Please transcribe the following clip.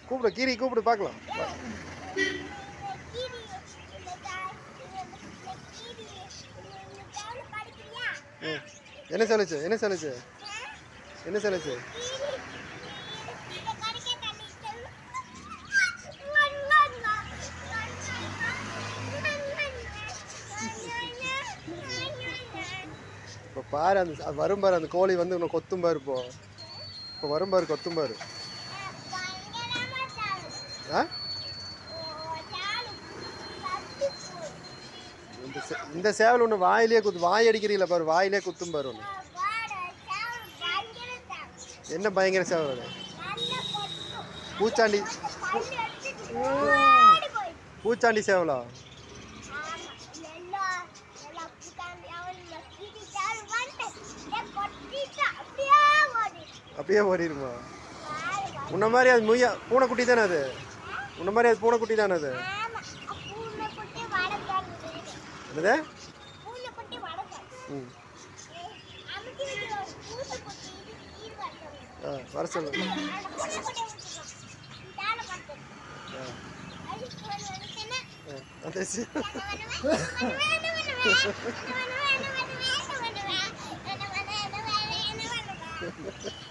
கூப்பிடு கீரி கூப்பிடு பார்க்கலாம் ம். என்ன சொல்லுச்சு என்ன சொல்லுச்சு என்ன சொல்லுச்சு இப்போ பாரு அந்த அது வரும் பாரு அந்த கோழி வந்து இன்னும் கொத்தும் பாரு இப்போ இப்போ வரும் பாரு கொத்தும் பாரு ஆ இந்த சே- இந்த சேவல் ஒன்று வாயிலே குத்து வாய் அடிக்கிறீங்களா பாரு வாயிலே குத்தும் பாரு ஒன்று என்ன பயங்கர சேவல் அது பூச்சாண்டி பூச்சாண்டி சேவலா அப்படியே ஓடிடுமா உன்ன மாதிரி அது முய்யா பூனைக்குட்டி தானே அது உன்ன மாதிரி அது பூனைக்குட்டி தானே அது என்னது ம் ஆ வர சொல்லு ஆ ஆ அந்த சி- Thank you.